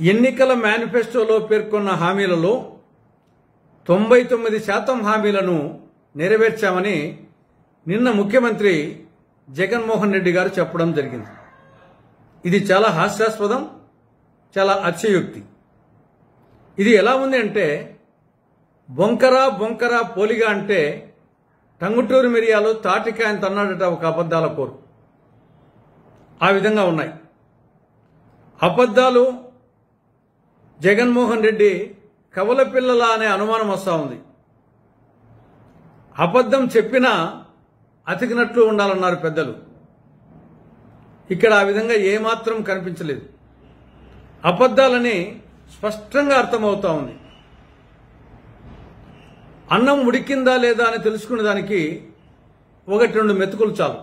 ఎన్నికల మేనిఫెస్టోలో పేర్కొన్న హామీలలో తొంభై తొమ్మిది శాతం హామీలను నెరవేర్చామని నిన్న ముఖ్యమంత్రి జగన్మోహన్ రెడ్డి గారు చెప్పడం జరిగింది ఇది చాలా హాస్యాస్పదం చాలా అత్యయుక్తి ఇది ఎలా ఉంది అంటే బొంకర బొంకర పోలిగా అంటే టంగుటూరు మిరియాలు తాటికాయని తన్నాడట ఒక అబద్ధాల కోరు ఆ విధంగా ఉన్నాయి అబద్ధాలు జగన్మోహన్ రెడ్డి కవల పిల్లల అనే అనుమానం వస్తూ ఉంది అబద్ధం చెప్పినా అతికినట్లు ఉండాలన్నారు పెద్దలు ఇక్కడ ఆ విధంగా ఏమాత్రం కనిపించలేదు అబద్ధాలని స్పష్టంగా అర్థమవుతా ఉంది అన్నం ఉడికిందా లేదా అని తెలుసుకునే దానికి ఒకటి రెండు మెతుకులు చాలు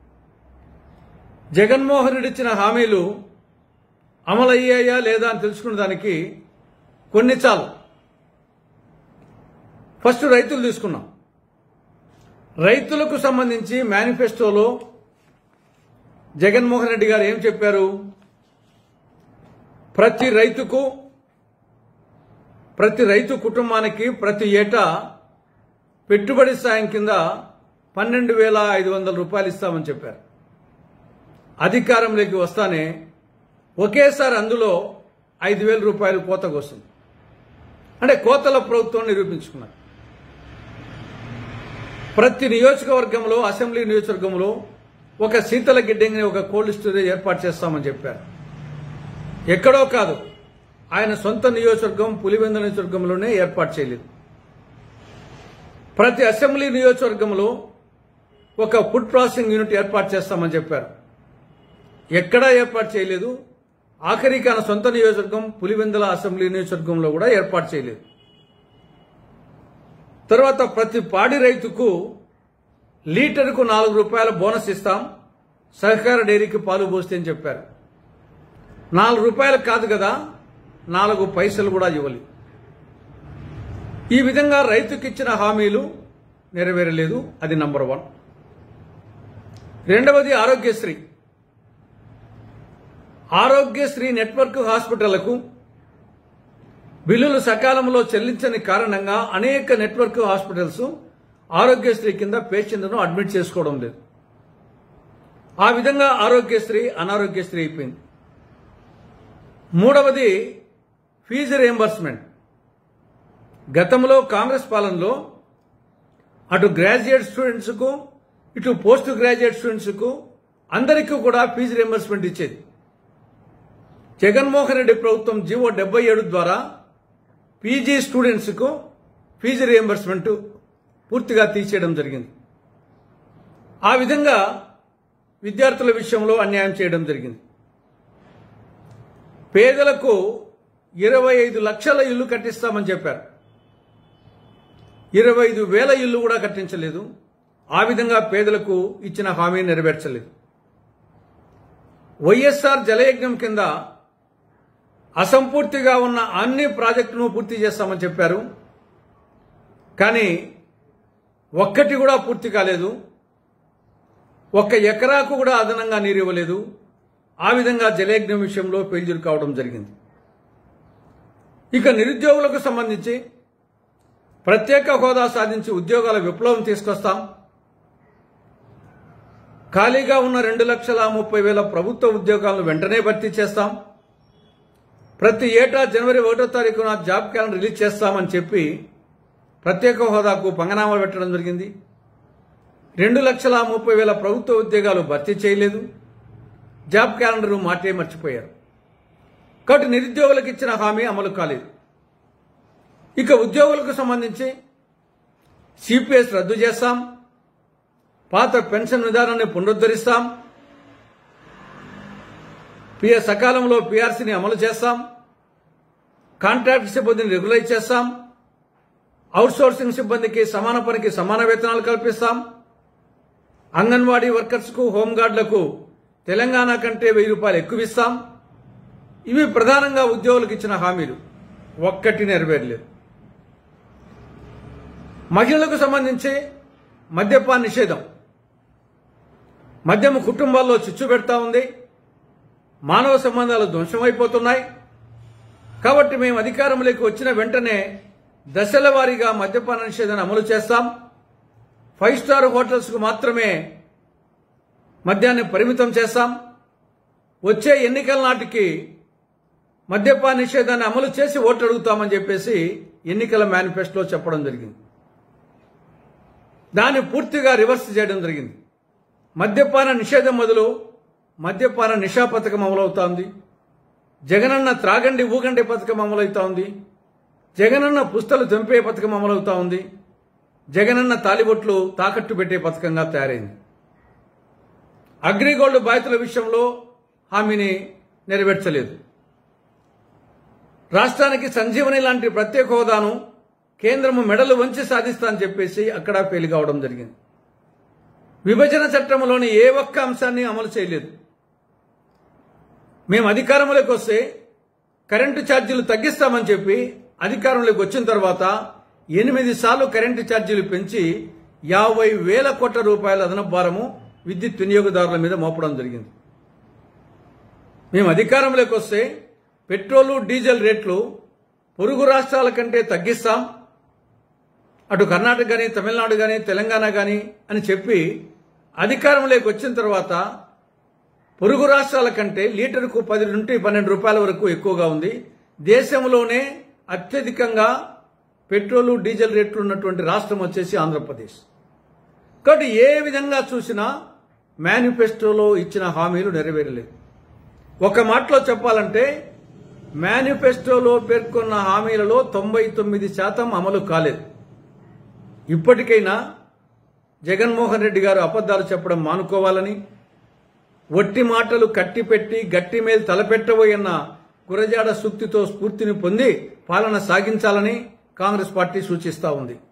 జగన్మోహన్ రెడ్డి ఇచ్చిన హామీలు అమలయ్యాయా లేదా అని తెలుసుకునే దానికి కొన్ని చాలు ఫస్ట్ రైతులు తీసుకున్నాం రైతులకు సంబంధించి మేనిఫెస్టోలో జగన్మోహన్ రెడ్డి గారు ఏం చెప్పారు ప్రతి రైతుకు ప్రతి రైతు కుటుంబానికి ప్రతి ఏటా పెట్టుబడి సాయం కింద పన్నెండు వేల ఐదు వందల రూపాయలు ఇస్తామని చెప్పారు అధికారంలోకి వస్తానే ఒకేసారి అందులో ఐదు వేల రూపాయలు కోతకు వస్తుంది అంటే కోతల ప్రభుత్వం నిరూపించుకున్నారు ప్రతి నియోజకవర్గంలో అసెంబ్లీ నియోజకవర్గంలో ఒక శీతల గిడ్డంగిని ఒక కోల్డ్ స్టోరేజ్ ఏర్పాటు చేస్తామని చెప్పారు ఎక్కడో కాదు ఆయన సొంత నియోజకవర్గం పులివెంద నియోజకవర్గంలోనే ఏర్పాటు చేయలేదు ప్రతి అసెంబ్లీ నియోజకవర్గంలో ఒక ఫుడ్ ప్రాసెసింగ్ యూనిట్ ఏర్పాటు చేస్తామని చెప్పారు ఎక్కడా ఏర్పాటు చేయలేదు ఆఖరికి ఆయన సొంత నియోజకవర్గం పులివెందుల అసెంబ్లీ నియోజకవర్గంలో కూడా ఏర్పాటు చేయలేదు తర్వాత ప్రతి పాడి రైతుకు లీటర్కు నాలుగు రూపాయల బోనస్ ఇస్తాం సహకార డైరీకి పాలు పోస్తే అని చెప్పారు నాలుగు రూపాయలు కాదు కదా నాలుగు పైసలు కూడా ఇవ్వాలి ఈ విధంగా రైతుకి ఇచ్చిన హామీలు నెరవేరలేదు అది నంబర్ వన్ రెండవది ఆరోగ్యశ్రీ ఆరోగ్యశ్రీ నెట్వర్క్ హాస్పిటళ్లకు బిల్లులు సకాలంలో చెల్లించని కారణంగా అనేక నెట్వర్క్ హాస్పిటల్స్ ఆరోగ్యశ్రీ కింద పేషెంట్లను అడ్మిట్ చేసుకోవడం లేదు ఆ విధంగా ఆరోగ్యశ్రీ అనారోగ్యశ్రీ అయిపోయింది మూడవది ఫీజు రియంబర్స్మెంట్ గతంలో కాంగ్రెస్ పాలనలో అటు గ్రాడ్యుయేట్ స్టూడెంట్స్కు ఇటు పోస్ట్ గ్రాడ్యుయేట్ స్టూడెంట్స్కు అందరికీ కూడా ఫీజు రియంబర్స్మెంట్ ఇచ్చేది జగన్మోహన్ రెడ్డి ప్రభుత్వం జీవో డెబ్బై ఏడు ద్వారా పీజీ స్టూడెంట్స్కు ఫీజు రియంబర్స్మెంట్ పూర్తిగా తీసేయడం జరిగింది ఆ విధంగా విద్యార్థుల విషయంలో అన్యాయం చేయడం జరిగింది పేదలకు ఇరవై ఐదు లక్షల ఇల్లు కట్టిస్తామని చెప్పారు ఇరవై ఐదు వేల ఇల్లు కూడా కట్టించలేదు ఆ విధంగా పేదలకు ఇచ్చిన హామీ నెరవేర్చలేదు వైఎస్ఆర్ జలయజ్ఞం కింద అసంపూర్తిగా ఉన్న అన్ని ప్రాజెక్టును పూర్తి చేస్తామని చెప్పారు కానీ ఒక్కటి కూడా పూర్తి కాలేదు ఒక్క ఎకరాకు కూడా అదనంగా నీరు ఇవ్వలేదు ఆ విధంగా జలయజ్ఞం విషయంలో ఫెయిల్యూర్ కావడం జరిగింది ఇక నిరుద్యోగులకు సంబంధించి ప్రత్యేక హోదా సాధించి ఉద్యోగాల విప్లవం తీసుకొస్తాం ఖాళీగా ఉన్న రెండు లక్షల ముప్పై వేల ప్రభుత్వ ఉద్యోగాలను వెంటనే భర్తీ చేస్తాం ప్రతి ఏటా జనవరి ఒకటో తారీఖున జాబ్ క్యాలెండర్ రిలీజ్ చేస్తామని చెప్పి ప్రత్యేక హోదాకు పంగనామాలు పెట్టడం జరిగింది రెండు లక్షల ముప్పై వేల ప్రభుత్వ ఉద్యోగాలు భర్తీ చేయలేదు జాబ్ క్యాలెండర్ మాటే మర్చిపోయారు కాబట్టి నిరుద్యోగులకు ఇచ్చిన హామీ అమలు కాలేదు ఇక ఉద్యోగులకు సంబంధించి సిపిఎస్ రద్దు చేస్తాం పాత పెన్షన్ విధానాన్ని పునరుద్ధరిస్తాం పిఎస్ సకాలంలో పిఆర్సీని అమలు చేస్తాం కాంట్రాక్ట్ సిబ్బందిని రెగ్యులైజ్ చేస్తాం అవుట్సోర్సింగ్ సిబ్బందికి సమాన పనికి సమాన వేతనాలు కల్పిస్తాం అంగన్వాడీ వర్కర్స్కు హోంగార్డులకు తెలంగాణ కంటే వెయ్యి రూపాయలు ఎక్కువ ఇస్తాం ఇవి ప్రధానంగా ఉద్యోగులకు ఇచ్చిన హామీలు ఒక్కటి నెరవేరలేదు మహిళలకు సంబంధించి మద్యపాన నిషేధం మద్యము కుటుంబాల్లో చిచ్చు పెడతా ఉంది మానవ సంబంధాలు ధ్వంసమైపోతున్నాయి కాబట్టి మేము అధికారంలోకి వచ్చిన వెంటనే దశల వారీగా మద్యపాన నిషేధాన్ని అమలు చేస్తాం ఫైవ్ స్టార్ హోటల్స్కు మాత్రమే మద్యాన్ని పరిమితం చేస్తాం వచ్చే ఎన్నికల నాటికి మద్యపాన నిషేధాన్ని అమలు చేసి ఓట్లు అడుగుతామని చెప్పేసి ఎన్నికల మేనిఫెస్టోలో చెప్పడం జరిగింది దాన్ని పూర్తిగా రివర్స్ చేయడం జరిగింది మద్యపాన నిషేధం మొదలు మద్యపాన నిషా పథకం అమలవుతోంది జగనన్న త్రాగండి ఊగండి పథకం అమలవుతా ఉంది జగనన్న పుస్తలు తెంపే పథకం అమలవుతా ఉంది జగనన్న తాలిబొట్లు తాకట్టు పెట్టే పథకంగా తయారైంది అగ్రిగోల్డ్ బాధితుల విషయంలో హామీని నెరవేర్చలేదు రాష్ట్రానికి సంజీవని లాంటి ప్రత్యేక హోదాను కేంద్రము మెడలు వంచి సాధిస్తా అని చెప్పేసి అక్కడ ఫెయిల్ కావడం జరిగింది విభజన చట్టంలోని ఏ ఒక్క అంశాన్ని అమలు చేయలేదు మేము అధికారంలోకి వస్తే కరెంటు ఛార్జీలు తగ్గిస్తామని చెప్పి అధికారంలోకి వచ్చిన తర్వాత ఎనిమిది సార్లు కరెంటు ఛార్జీలు పెంచి యాభై వేల కోట్ల రూపాయల అదనపు భారము విద్యుత్ వినియోగదారుల మీద మోపడం జరిగింది మేము అధికారంలోకి వస్తే పెట్రోలు డీజిల్ రేట్లు పొరుగు రాష్ట్రాల కంటే తగ్గిస్తాం అటు కర్ణాటక కానీ తమిళనాడు కానీ తెలంగాణ కానీ అని చెప్పి అధికారంలోకి వచ్చిన తర్వాత పొరుగు రాష్ట్రాల కంటే లీటర్కు పది నుండి పన్నెండు రూపాయల వరకు ఎక్కువగా ఉంది దేశంలోనే అత్యధికంగా పెట్రోలు డీజిల్ రేట్లు ఉన్నటువంటి రాష్ట్రం వచ్చేసి ఆంధ్రప్రదేశ్ కాబట్టి ఏ విధంగా చూసినా మేనిఫెస్టోలో ఇచ్చిన హామీలు నెరవేరలేదు ఒక మాటలో చెప్పాలంటే మేనిఫెస్టోలో పేర్కొన్న హామీలలో తొంభై తొమ్మిది శాతం అమలు కాలేదు ఇప్పటికైనా జగన్మోహన్ రెడ్డి గారు అబద్ధాలు చెప్పడం మానుకోవాలని ఒట్టి మాటలు కట్టిపెట్టి గట్టి మీద తలపెట్టబోయన్న గురజాడ సూక్తితో స్ఫూర్తిని పొంది పాలన సాగించాలని కాంగ్రెస్ పార్టీ సూచిస్తా ఉంది